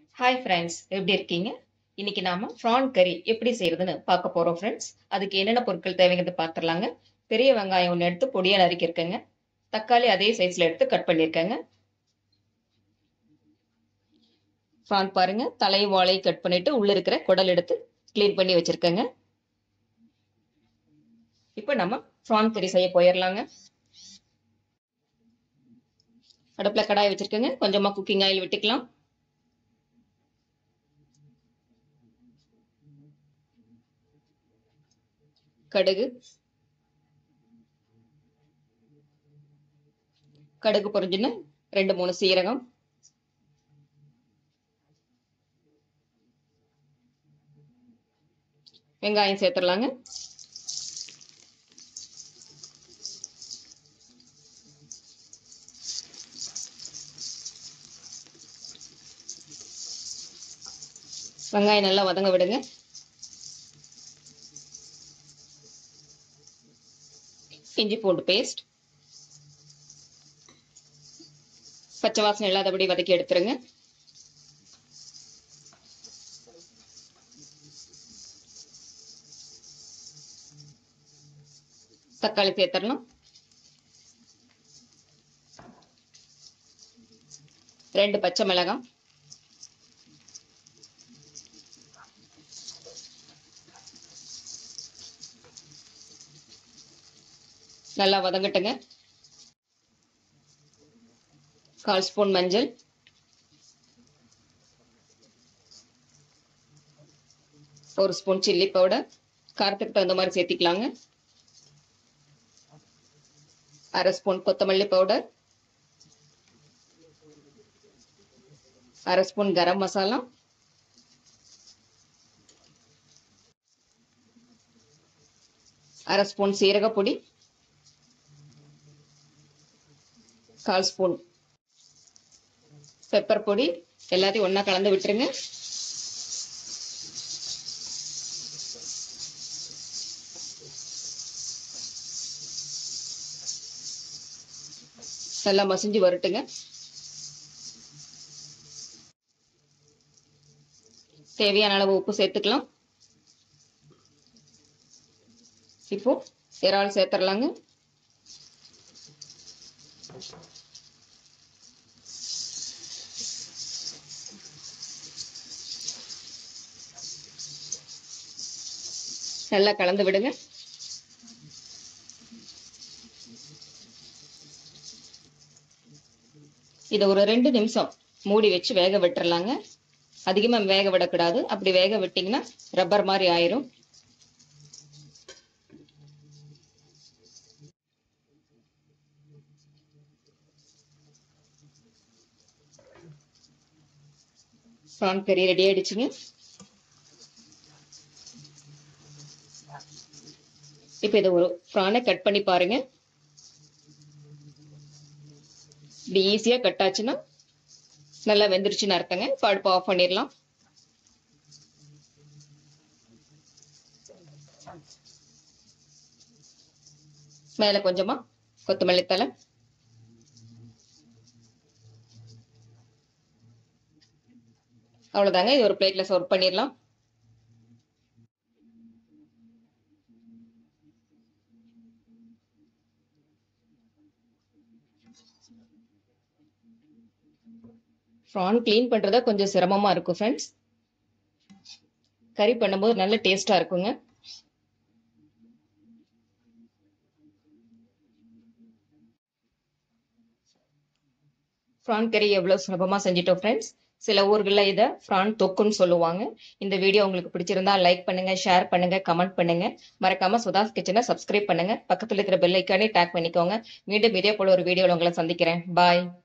hi friends எப்படி இருக்கீங்க இன்னைக்கு நாம ப்ரான் கறி எப்படி செய்யறதுன்னு பார்க்க போறோம் ஃப்ரெண்ட்ஸ் அதுக்கு என்னென்ன பொருட்கள் தேவைங்கிறது பார்த்துடலாங்க பெரிய வெங்காயம் ஒன்று எடுத்து பொடியா நறுக்கியிருக்கேங்க தக்காளி அதே சைஸ்ல எடுத்து கட் பண்ணியிருக்கேங்க ப்ரான் பாருங்க தலை வாழை கட் பண்ணிட்டு உள்ள இருக்கிற குடல் எடுத்து க்ளீன் பண்ணி வச்சிருக்கேங்க இப்போ நம்ம ப்ரான் கறி செய்ய போயிடலாங்க அடுப்புல கடாய் வச்சிருக்கேங்க கொஞ்சமா குக்கிங் ஆயில் விட்டுக்கலாம் கடுகு கடுகு பொரிஞ்சுன்னு ரெண்டு மூணு சீரகம் வெங்காயம் சேர்த்துடலாங்க வெங்காயம் நல்லா வதங்க விடுங்க இஞ்சி பூண்டு பேஸ்ட் பச்சை வாசனை இல்லாதபடி வதக்கி எடுத்துருங்க தக்காளி சேர்த்துடலாம் ரெண்டு பச்சை மிளகாய் நல்லா வதங்கட்டுங்க கால் ஸ்பூன் மஞ்சள் ஒரு ஸ்பூன் சில்லி பவுடர் காரத்துக்கு தகுந்த மாதிரி சேர்த்திக்கலாங்க அரை ஸ்பூன் கொத்தமல்லி பவுடர் அரை ஸ்பூன் கரம் மசாலா அரை ஸ்பூன் சீரக பொடி கால் ஸ்பூன் பெப்பர் பொடி எல்லாத்தையும் ஒன்றா கலந்து விட்டுருங்க நல்லா மசிஞ்சு வரட்டுங்க தேவையான அளவு உப்பு சேர்த்துக்கலாம் இப்போ இறால் சேர்த்துடலாங்க நல்லா கலந்து விடுங்க இதை ஒரு ரெண்டு நிமிஷம் மூடி வச்சு வேக விட்டுறலாங்க அதிகமா வேக விடக்கூடாது அப்படி வேக விட்டீங்கன்னா ரப்பர் மாதிரி ஆயிரும் ப்ரான் கறி ரெடி ஆயிடுச்சுங்க இப்போ இதை ஒரு ப்ரானை கட் பண்ணி பாருங்க இப்படி ஈஸியா கட் ஆச்சுன்னா நல்லா வெந்துருச்சுன்னு அர்த்தங்க இப்போ அடுப்பு ஆஃப் பண்ணிடலாம் மேல கொஞ்சமா கொத்தமல்லி தலை அவ்வளவுதாங்க இது ஒரு பிளேட்ல சர்வ் பண்ணிடலாம் ப்ரான் க்ளீன் பண்றதா கொஞ்சம் சிரமமா இருக்கும் ஃப்ரெண்ட்ஸ் கறி பண்ணும்போது நல்ல டேஸ்டா இருக்குங்க ப்ரான் கறி எவ்வளவு சுலபமா செஞ்சிட்டோம் ஃப்ரெண்ட்ஸ் சில ஊர்களில் இதை ஃப்ரான் தொக்குன்னு சொல்லுவாங்க இந்த வீடியோ உங்களுக்கு பிடிச்சிருந்தா லைக் பண்ணுங்க ஷேர் பண்ணுங்க கமெண்ட் பண்ணுங்க மறக்காம சுதாஸ் கிச்சனை சப்ஸ்கிரைப் பண்ணுங்க பக்கத்துல இருக்கிற பெல் ஐக்கானே டேக் பண்ணிக்கோங்க மீண்டும் இதே போல ஒரு வீடியோவில் உங்களை சந்திக்கிறேன் பாய்